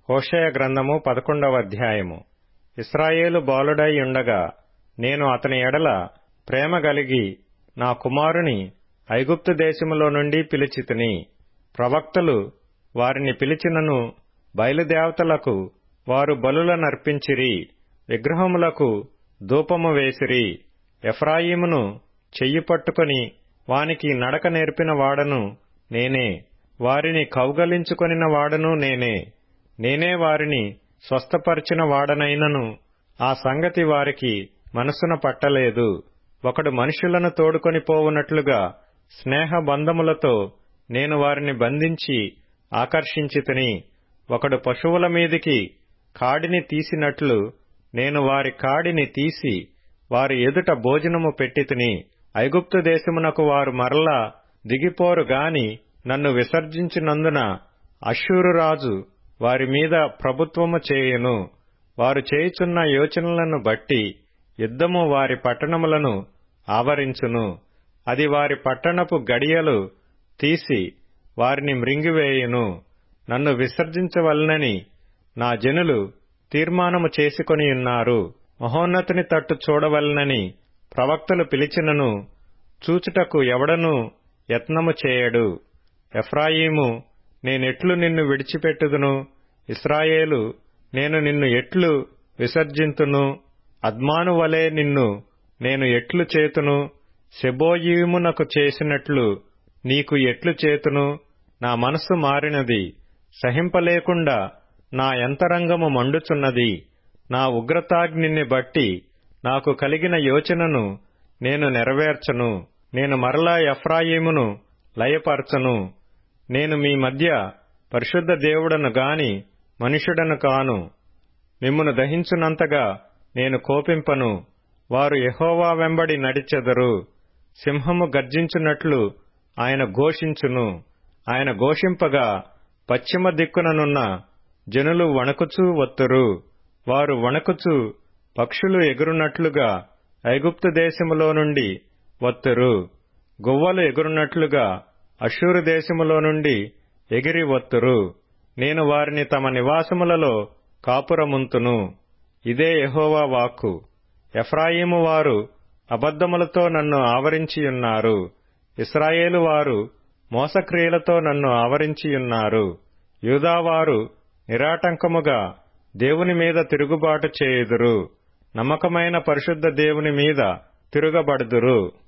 హోషయ గ్రంథము పదకొండవ అధ్యాయము ఇస్రాయేలు బాలుడై ఉండగా నేను అతని ఎడల ప్రేమ గలిగి నా కుమారుని ఐగుప్తు దేశములో నుండి పిలిచితిని ప్రవక్తలు వారిని పిలిచినను బయలుదేవతలకు వారు బలులనర్పించిరి విగ్రహములకు ధూపము వేసిరి ఎఫ్రాయిమును చెయ్యి పట్టుకొని వానికి నడక నేర్పిన వాడను నేనే వారిని కౌగలించుకొనిన వాడను నేనే నేనే వారిని స్వస్థపరిచిన వాడనైనను ఆ సంగతి వారికి మనసున పట్టలేదు ఒకడు మనుషులను తోడుకొని పోవునట్లుగా స్నేహ బంధములతో నేను వారిని బంధించి ఆకర్షించితిని ఒకడు పశువుల మీదికి కాడిని తీసినట్లు నేను వారి కాడిని తీసి వారి ఎదుట భోజనము పెట్టితిని ఐగుప్తు దేశమునకు వారు మరలా దిగిపోరు గాని నన్ను విసర్జించినందున అశ్షూరు రాజు వారి మీద ప్రభుత్వము చేయును వారు చేయుచున్న యోచనలను బట్టి యుద్ధము వారి పట్టణములను ఆవరించును అది వారి పట్టణపు గడియలు తీసి వారిని మృంగివేయును నన్ను విసర్జించవలనని నా జనులు తీర్మానము చేసుకొని ఉన్నారు మహోన్నతుని తట్టు చూడవలనని ప్రవక్తలు పిలిచినను చూచుటకు ఎవడనూ యత్నము చేయడు ఎఫ్రాయిము నేనెట్లు నిన్ను విడిచిపెట్టుదును ఇస్రాయేలు నేను నిన్ను ఎట్లు విసర్జింతును అద్మాను వలె నిన్ను నేను ఎట్లు చేతును శెబోయీమునకు చేసినట్లు నీకు ఎట్లు చేతును నా మనస్సు మారినది సహింపలేకుండా నా యంతరంగము మండుచున్నది నా ఉగ్రతాగ్నిని బట్టి నాకు కలిగిన యోచనను నేను నెరవేర్చను నేను మరలా ఎఫ్రాయిమును లయపరచను నేను మీ మధ్య పరిశుద్ధ దేవుడను గాని మనుషుడను కాను మిమ్మును దహించునంతగా నేను కోపింపను వారు యహోవా వెంబడి నడిచెదరు సింహము గర్జించున్నట్లు ఆయన ఘోషించును ఆయన ఘోషింపగా పశ్చిమ దిక్కుననున్న జనులు వణకుచూ వత్తురు వారు వణకుచూ పక్షులు ఎగురునట్లుగా ఐగుప్తు దేశములో నుండి వత్తురు గువ్వలు ఎగురునట్లుగా అషూరు దేశములో నుండి ఎగిరి వత్తురు నేను వారిని తమ నివాసములలో కాపురముంతును ఇదే యహోవా వాక్కు ఎఫ్రాయిము వారు అబద్ధములతో నన్ను ఆవరించియున్నారు ఇస్రాయేలు వారు మోసక్రియలతో నన్ను ఆవరించియున్నారు యూదావారు నిరాటంకముగా దేవుని మీద తిరుగుబాటు చేయుదురు నమ్మకమైన పరిశుద్ధ దేవుని మీద తిరుగబడుదురు